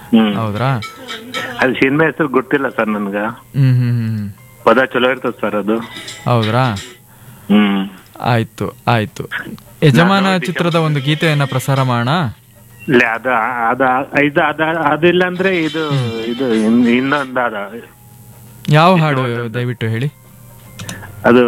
ಹ್ಮ್ ಹೌದ್ರಾ ಅದು ಸಿನಿಮಾ ಹೆಸರು ಗೊತ್ತಿಲ್ಲ ಸರ್ ನನ್ಗ ಹ್ಮ್ ಹ್ಮ್ ಹ್ಮ್ ಹ್ಮ್. ಪದ ಚಲೋ ಇರ್ತದ ಸರ್ ಅದು ಹೌದ್ರಾ ಹ್ಮ್ ಆಯ್ತು ಆಯ್ತು ಯಜಮಾನ ಚಿತ್ರದ ಒಂದು ಗೀತೆಯನ್ನ ಪ್ರಸಾರ ಮಾಡೋಣ ಇಲ್ಲ ಅದ ಅದ ಇದು ಅದ ಅದಿಲ್ಲ ಅಂದ್ರೆ ಇದು ಇದು ಇನ್- ಇನ್ನೊಂದು ಅದ ಯಾವ ಹಾಡು ದಯವಿಟ್ಟು ಹೇಳಿ ಅದು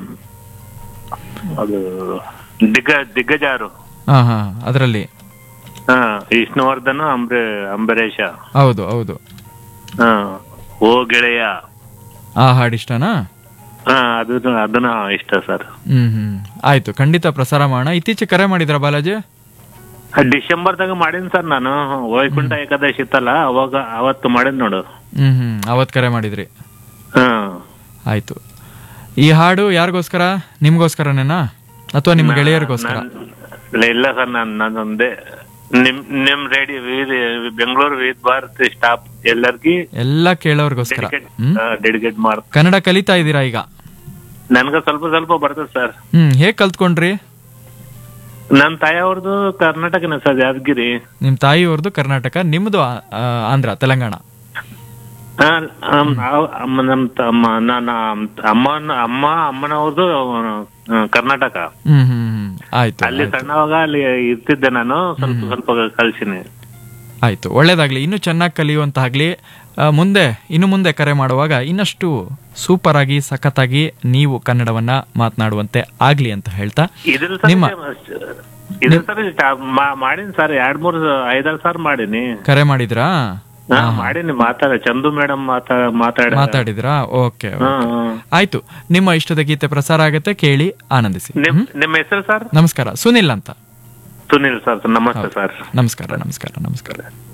ಅದು ದಿಗ್ಗ ದಿಗ್ಗಜಾರು ಹಾ ಹಾ ಅದರಲ್ಲಿ ಹಾ ವಿಷ್ಣುವರ್ಧನ್ ಅಂಬರೀ ಅಂಬರೀಷ ಹೌದು ಹೌದು ಹಾ ಓ ಗೆಳೆಯ ಆ ಹಾಡಿಷ್ಟನಾ ಹಾ ಅದು ಅದನ್ನ ಇಷ್ಟ ಸರ್ ಹ್ಮ್ ಹ್ಮ್ ಆಯ್ತು ಖಂಡಿತ ಪ್ರಸಾರ ಮಾಡೋಣ ಇತ್ತೀಚೆಗೆ ಕರೆ ಮಾಡಿದ್ರ ಬಾಲಾಜಿ ಡಿಸೆಂಬರ್ದಾಗ ಮಾಡೀನಿ ಸರ್ ನಾನು ವೈಕುಂಠ ಏಕಾದಶಿ ಇತ್ತಲ್ಲ ಅವಾಗ ಅವತ್ತು ಮಾಡೀನಿ ನೋಡು ಹ್ಮ್ ಹ್ಮ್ ಅವತ್ ಕರೆ ಮಾಡಿದ್ರಿ ಹಾ ಆಯ್ತು ಈ ಹಾಡು ಯಾರಿಗೋಸ್ಕರ ನಿಮ್ಗೋಸ್ಕರನೇನಾ ಅಥವಾ ನಿಮ್ಮ ಗೆಳೆಯರಿಗೋಸ್ಕರ ಇಲ್ಲ ಇಲ್ಲ ಸರ್ ನಾನು ನಾನೊಂದೇ ನಿಮ್ ನಿಮ್ radio Bengaluru with Bharat staff ಎಲ್ಲರಿಗೂ ಎಲ್ಲ ಕೇಳೋರ್ಗೋಸ್ಕರ ಹ್ಮ್ ಡೆಡಿಕೇಟ್ ಮಾಡ್ ಕನ್ನಡ ಕಲಿತಾ ಇದ್ದೀರಾ ಈಗ ನನ್ಗ ಸ್ವಲ್ಪ ಸ್ವಲ್ಪ ಬರ್ತದೆ ಸರ್ ಹ್ಮ್ ಹೇಗ್ ಕಲ್ತ್ಕೊಂಡ್ರಿ ನನ್ ತಾಯಿಯವ್ರದ್ದು ಕರ್ನಾಟಕನೇ ಸರ್ ಯಾದಗಿರಿ ನಿಮ್ ತಾಯಿಯವ್ರದ್ದು ಕರ್ನಾಟಕ ನಿಮ್ದು ಆ- ಆ, ಆಂಧ್ರ ತೆಲಂಗಾಣ ಆ, ಅಮ್- ಅವ್- ಅಮ್ಮ ನಮ್ ತಮ್ಮ ನನ್ನ ಅಮ್ಮನ ಅಮ್ಮ ಅಮ್ಮನವ್ರದ್ದು ಆ, ಕರ್ನಾಟಕ ಹ್ಮ್ ಹ್ಮ್ ಹ್ಮ್ ಆಯ್ತು ಅಲ್ಲಿ ಸಣ್ಣವಾಗ ಅಲ್ಲಿ ಇರ್ತಿದ್ದೆ ನಾನು ಸ್ವಲ್ಪ ಸ್ವಲ್ಪ ಕಲ್ಸಿನಿ ಆಯ್ತು ಒಳ್ಳೇದಾಗ್ಲಿ ಇನ್ನು ಚೆನ್ನಾಗಿ ಕಲಿಯುವಂತಾಗ್ಲಿ ಆ, ಮುಂದೆ ಇನ್ನು ಮುಂದೆ ಕರೆ ಮಾಡುವಾಗ ಇನ್ನಷ್ಟು ಸೂಪರ್ ಆಗಿ ಸಖತ್ತಾಗಿ ನೀವು ಕನ್ನಡವನ್ನ ಮಾತನಾಡುವಂತೆ ಆಗ್ಲಿ ಅಂತ ಹೇಳ್ತಾ ಇದ್ರ ಸರಿ ನಿಮ್ಮ ಇದ್ರ ಸರಿ ಮಾಡೀನಿ ಸರ್ ಎರಡ್ ಮೂರ್ ಐದಾರು ಸಾರ್ ಮಾಡೀನಿ ಕರೆ ಮಾಡಿದ್ರಾ ಹಾ ಮಾಡೀನಿ ಮಾತಾಡ ಚಂದು ಮೇಡಮ್ ಮಾತಾ ಮಾತಾಡ ಮಾತಾಡಿದ್ರಾ ಓಕೆ ಹಾ ಹಾ. ಆಯ್ತು ನಿಮ್ಮ ಇಷ್ಟದ ಗೀತೆ ಪ್ರಸಾರ ಆಗುತ್ತೆ ಕೇಳಿ ಆನಂದಿಸಿ ನಿಮ್ ನಿಮ್ಮ ಹೆಸರು ಸರ್ ನಮಸ್ಕಾರ ಸುನಿಲ್ ಅಂತ ಸುನಿಲ್ ಸರ್ ನಮಸ್ತೆ ಸರ್ ನಮಸ್ಕಾರ ನಮಸ್ಕಾರ ನಮಸ್ಕಾರ